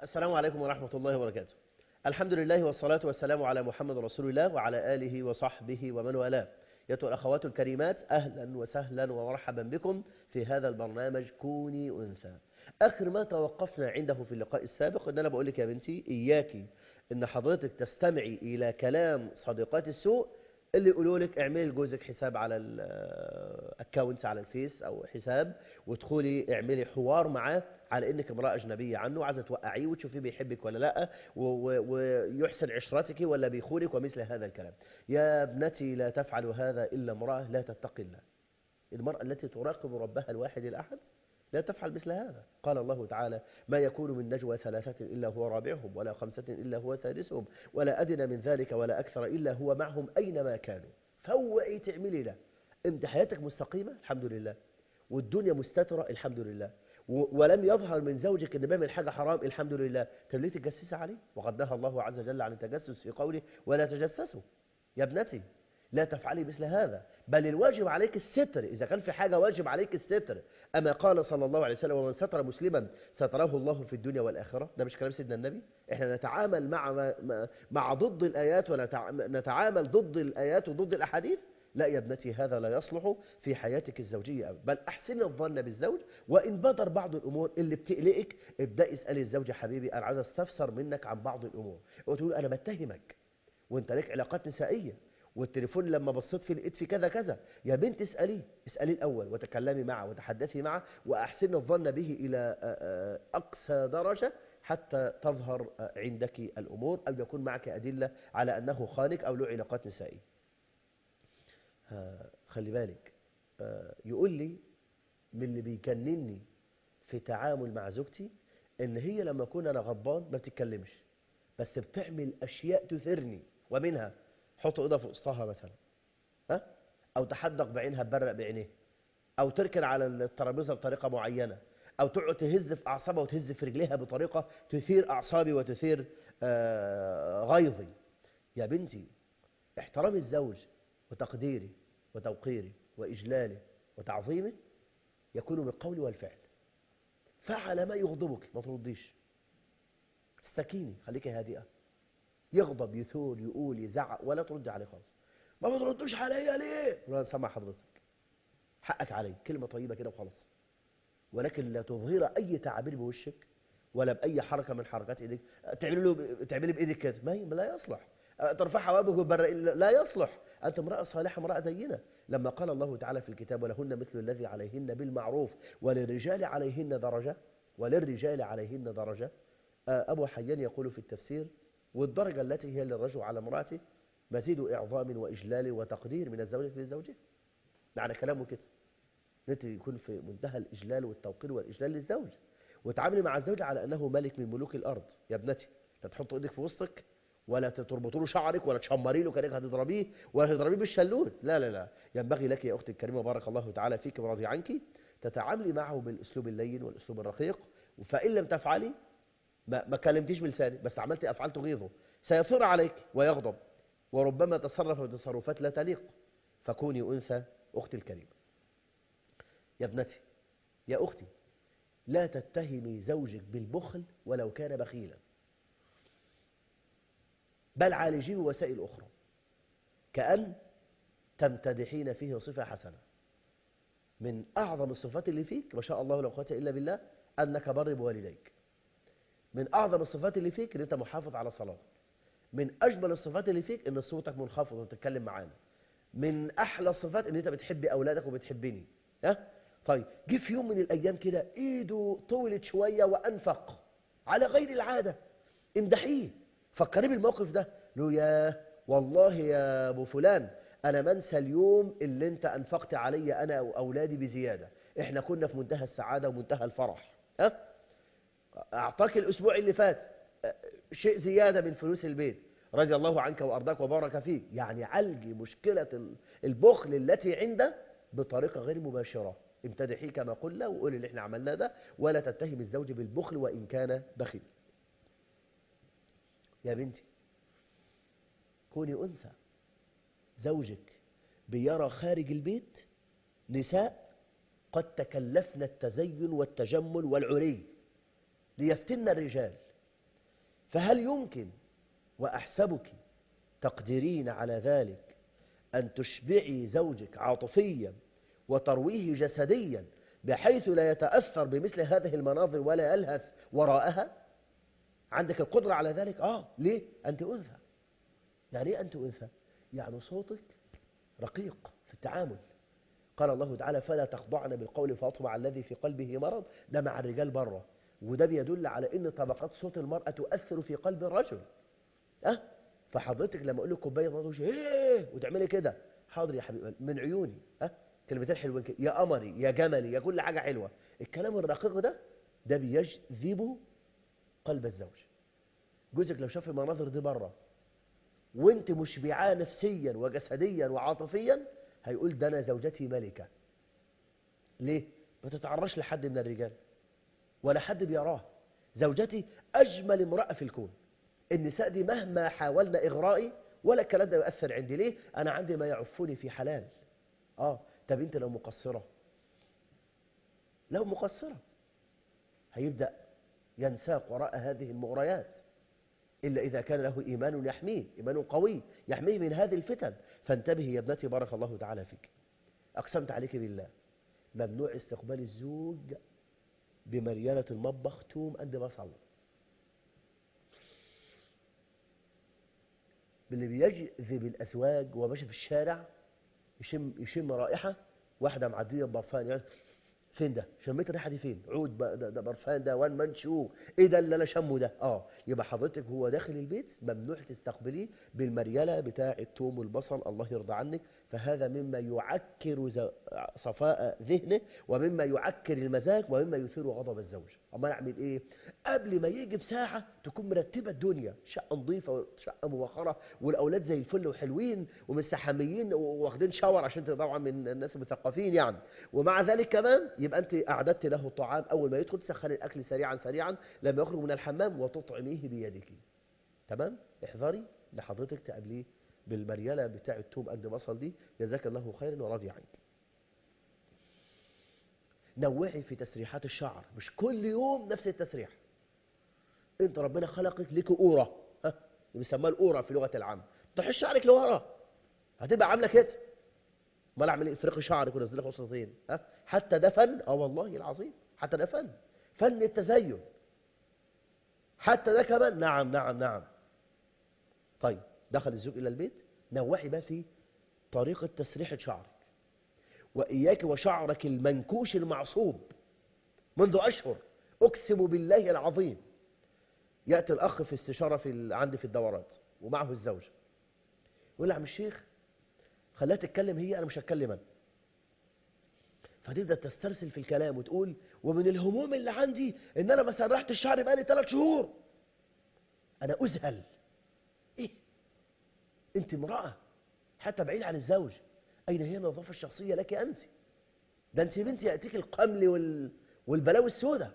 السلام عليكم ورحمة الله وبركاته الحمد لله والصلاة والسلام على محمد رسول الله وعلى آله وصحبه ومن والاه يتو الأخوات الكريمات أهلا وسهلا ومرحبا بكم في هذا البرنامج كوني أنثى آخر ما توقفنا عنده في اللقاء السابق أن أنا بقول لك يا بنتي إياكي أن حضرتك تستمعي إلى كلام صديقات السوء اللي يقولوا لك اعملي لجوزك حساب على الاكونت على الفيس او حساب وادخلي اعملي حوار معاه على انك امراه اجنبيه عنه وعايزه توقعيه وتشوفيه بيحبك ولا لا ويحسن عشرتك ولا بيخونك ومثل هذا الكلام يا ابنتي لا تفعل هذا الا امراه لا تتقي الله المراه التي تراقب ربها الواحد الاحد لا تفعل مثل هذا قال الله تعالى ما يكون من نجوى ثلاثة إلا هو رابعهم ولا خمسة إلا هو سادسهم ولا أدنى من ذلك ولا أكثر إلا هو معهم أينما كانوا فوعي تعملي له انت حياتك مستقيمة الحمد لله والدنيا مستترة الحمد لله ولم يظهر من زوجك ان بيعمل حاجة حرام الحمد لله طب ليه تتجسسي عليه وقد نهى الله عز وجل عن التجسس في قوله ولا تجسسوا يا ابنتي لا تفعلي مثل هذا بل الواجب عليك الستر إذا كان في حاجة واجب عليك الستر أما قال صلى الله عليه وسلم ومن ستر مسلما ستره الله في الدنيا والآخرة ده مش كلام سيدنا النبي احنا نتعامل مع مع ضد الآيات ونتعامل ضد الآيات وضد الأحاديث لا يا ابنتي هذا لا يصلح في حياتك الزوجية أبدا بل أحسن الظن بالزوج وإن بدر بعض الأمور اللي بتقلقك ابدأ اسألي الزوج حبيبي أنا عايز استفسر منك عن بعض الأمور وتقول أنا بتهمك وانت لك علاقات نسائية والتليفون لما بصيت فيه لقيت فيه كذا كذا يا بنت اسأليه اسأليه الأول وتكلمي معه وتحدثي معه وأحسن الظن به إلى أقصى درجة حتى تظهر عندك الأمور أو يكون معك أدلة على أنه خانك أو له علاقات نسائية خلي بالك يقول لي من اللي بيكنني في تعامل مع زوجتي ان هي لما اكون انا غضبان ما بتتكلمش بس بتعمل اشياء تثيرني ومنها حط ايدها في وسطها مثلا ها او تحدق بعينها تبرق بعينيه او تركن على الترابيزه بطريقه معينه او تقعد تهز في اعصابها وتهز في رجليها بطريقه تثير اعصابي وتثير آه غيظي يا بنتي احترام الزوج وتقديري وتوقيري واجلالي وتعظيمه يكون بالقول والفعل فعل ما يغضبك ما ترديش استكيني خليكي هادئه يغضب يثور يقول يزعق ولا ترد عليه خالص ما بتردوش عليا ليه ولا سمع حضرتك حقك علي كلمة طيبة كده وخلاص ولكن لا تظهر أي تعابير بوشك ولا بأي حركة من حركات إيديك تعملي له تعملي بإيدك كده ما لا يصلح ترفعها وابك وبر لا يصلح أنت امرأة صالحة امرأة دينة لما قال الله تعالى في الكتاب ولهن مثل الذي عليهن بالمعروف وللرجال عليهن درجة وللرجال عليهن درجة أبو حيان يقول في التفسير والدرجة التي هي للرجل على امرأته مزيد إعظام وإجلال وتقدير من الزوجة للزوجة معنى كلامه كده انت يكون في منتهى الإجلال والتوقير والإجلال للزوج وتعاملي مع الزوج على أنه ملك من ملوك الأرض يا ابنتي لا تحط ايدك في وسطك ولا تربطوا له شعرك ولا تشمري له كانك هتضربيه ولا تضربيه بالشلوت لا لا لا ينبغي لك يا أختي الكريمة بارك الله تعالى فيك ورضي عنك تتعاملي معه بالأسلوب اللين والأسلوب الرقيق فإن لم تفعلي ما, ما كلمتيش بلساني بس عملتي أفعال تغيظه سيثور عليك ويغضب وربما تصرف بتصرفات لا تليق فكوني أنثى أختي الكريمة يا ابنتي يا أختي لا تتهمي زوجك بالبخل ولو كان بخيلا بل عالجيه وسائل أخرى كأن تمتدحين فيه صفة حسنة من أعظم الصفات اللي فيك ما شاء الله لا قوه إلا بالله أنك بر بوالديك من أعظم الصفات اللي فيك ان انت محافظ على صلاتك من أجمل الصفات اللي فيك ان صوتك منخفض وتتكلم معانا من أحلى الصفات ان انت بتحبي أولادك وبتحبني ها طيب جه في يوم من الأيام كده إيده طولت شوية وأنفق على غير العادة امدحيه فكري بالموقف ده له يا والله يا أبو فلان أنا منسى اليوم اللي أنت أنفقت علي أنا وأولادي بزيادة إحنا كنا في منتهى السعادة ومنتهى الفرح ها أعطاك الأسبوع اللي فات شيء زيادة من فلوس البيت رضي الله عنك وأرضاك وبارك فيك يعني علجي مشكلة البخل التي عنده بطريقة غير مباشرة امتدحيه كما قلنا وقولي اللي احنا عملناه ده ولا تتهم الزوج بالبخل وإن كان بخيل يا بنتي كوني أنثى زوجك بيرى خارج البيت نساء قد تكلفن التزين والتجمل والعري ليفتن الرجال فهل يمكن وأحسبك تقدرين على ذلك أن تشبعي زوجك عاطفيا وترويه جسديا بحيث لا يتأثر بمثل هذه المناظر ولا يلهث وراءها عندك القدرة على ذلك آه ليه أنت أنثى يعني إيه أنت أنثى يعني صوتك رقيق في التعامل قال الله تعالى فلا تخضعن بالقول فاطمع الذي في قلبه مرض ده مع الرجال بره وده بيدل على ان طبقات صوت المرأة تؤثر في قلب الرجل أه؟ فحضرتك لما اقول لك كوبايه ما تقولش ايه وتعملي كده حاضر يا حبيبي من عيوني ها أه؟ كلمتين حلوين كده يا قمري يا جملي يا كل حاجه حلوه الكلام الرقيق ده ده بيجذب قلب الزوج جوزك لو شاف المناظر دي بره وانت مشبعاه نفسيا وجسديا وعاطفيا هيقول ده انا زوجتي ملكه ليه ما تتعرش لحد من الرجال ولا حد بيراه زوجتي اجمل امراه في الكون النساء دي مهما حاولنا اغرائي ولا الكلام ده يؤثر عندي ليه انا عندي ما يعفني في حلال اه طب انت لو مقصره لو مقصره هيبدا ينساق وراء هذه المغريات إلا إذا كان له إيمان يحميه إيمان قوي يحميه من هذه الفتن فانتبهي يا ابنتي بارك الله تعالى فيك أقسمت عليك بالله ممنوع استقبال الزوج بمريالة المطبخ توم قد بصل اللي بيجذب الأزواج وماشي في الشارع يشم, يشم رائحة واحدة معدية ببرفان يعني فين ده شميت الريحه دي فين عود ده, ده برفان ده وان مان شو ايه ده اللي انا شمه ده اه يبقى حضرتك هو داخل البيت ممنوع تستقبليه بالمريله بتاع الثوم والبصل الله يرضى عنك فهذا مما يعكر صفاء ذهنه ومما يعكر المزاج ومما يثير غضب الزوج اما نعمل ايه قبل ما يجي بساعه تكون مرتبه الدنيا شقه نظيفه وشقه موخره والاولاد زي الفل وحلوين ومستحميين واخدين شاور عشان طبعا من الناس المثقفين يعني ومع ذلك كمان يبقى انت اعددت له الطعام اول ما يدخل تسخني الاكل سريعا سريعا لما يخرج من الحمام وتطعميه بيدك تمام احذري لحضرتك تقابليه بالمريله بتاع التوم قد بصل دي جزاك الله خيرا ورضي عنك نوعي في تسريحات الشعر مش كل يوم نفس التسريح انت ربنا خلقك لك قوره ها بيسموها القوره في لغه العام تحش شعرك لورا هتبقى عامله كده امال اعمل ايه افرقي شعرك ونزلها قصتين ها حتى ده فن اه والله العظيم حتى ده فن فن التزين حتى ده كمان نعم نعم نعم طيب دخل الزوج الى البيت نوعي بقى في طريقه تسريحه شعرك واياك وشعرك المنكوش المعصوب منذ اشهر اقسم بالله العظيم ياتي الاخ في استشاره في عندي في الدورات ومعه الزوج يقول لي عم الشيخ خليها تتكلم هي انا مش هتكلم انا فتبدا تسترسل في الكلام وتقول ومن الهموم اللي عندي ان انا ما سرحت الشعر بقالي ثلاث شهور انا اذهل ايه انت امراه حتى بعيد عن الزوج اين هي النظافه الشخصيه لك انت ده انت بنتي ياتيك القمل وال... والبلاوي السوداء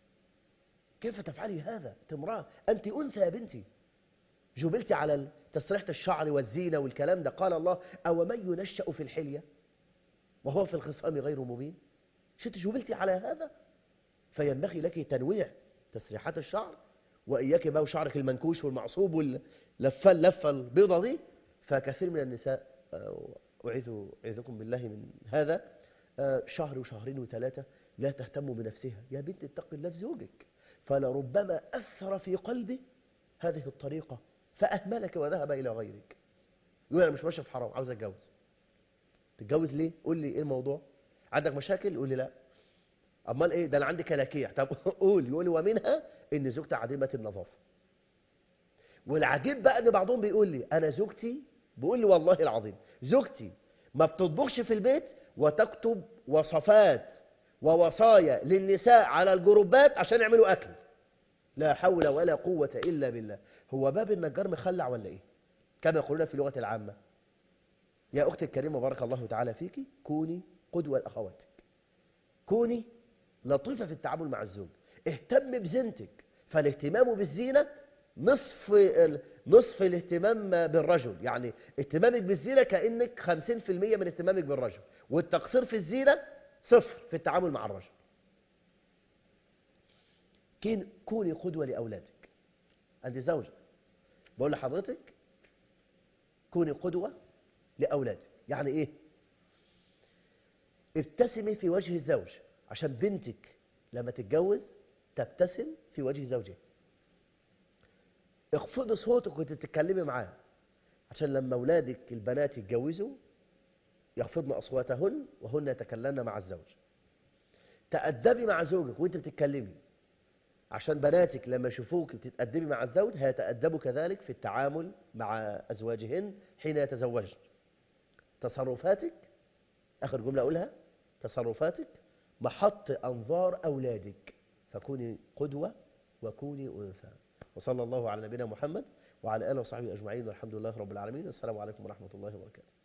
كيف تفعلي هذا انت امراه انت انثى يا بنتي جبلت على تسريحه الشعر والزينه والكلام ده قال الله او من ينشا في الحليه وهو في الخصام غير مبين شئت جبلتي على هذا فينبغي لك تنويع تسريحات الشعر وإياك بقى وشعرك المنكوش والمعصوب واللفة اللفة البيضة دي فكثير من النساء أعيذ أعيذكم بالله من هذا شهر وشهرين وثلاثة لا تهتم بنفسها يا بنت اتق الله في زوجك فلربما أثر في قلبه هذه الطريقة فأهملك وذهب إلى غيرك يقول أنا مش ماشي في حرام عاوز أتجوز تتجوز ليه؟ قول لي إيه الموضوع؟ عندك مشاكل؟ قول لي لا أمال إيه؟ ده أنا عندي كلاكيع طب قول يقول لي ومنها إن زوجتي عديمة النظافة والعجيب بقى إن بعضهم بيقول لي أنا زوجتي بيقول لي والله العظيم زوجتي ما بتطبخش في البيت وتكتب وصفات ووصايا للنساء على الجروبات عشان يعملوا أكل لا حول ولا قوة إلا بالله هو باب النجار مخلع ولا إيه كما يقولون في لغة العامة يا أختي الكريمة بارك الله تعالى فيك كوني قدوة لأخواتك كوني لطيفة في التعامل مع الزوج اهتم بزينتك فالاهتمام بالزينة نصف نصف الاهتمام بالرجل يعني اهتمامك بالزينة كأنك 50% من اهتمامك بالرجل والتقصير في الزينة صفر في التعامل مع الرجل كوني قدوة لأولادك أنت زوجة بقول لحضرتك كوني قدوة لأولادك يعني إيه ابتسمي في وجه الزوج عشان بنتك لما تتجوز تبتسم في وجه زوجها اخفضي صوتك وانت بتتكلمي معاه عشان لما اولادك البنات يتجوزوا يخفضن اصواتهن وهن يتكلمن مع الزوج تأدبي مع زوجك وانت بتتكلمي عشان بناتك لما يشوفوك بتتأدبي مع الزوج هيتأدبوا كذلك في التعامل مع أزواجهن حين يتزوجن تصرفاتك آخر جملة أقولها تصرفاتك محط أنظار أولادك فكوني قدوة وكوني أنثى وصلى الله على نبينا محمد وعلى آله وصحبه أجمعين والحمد لله رب العالمين السلام عليكم ورحمة الله وبركاته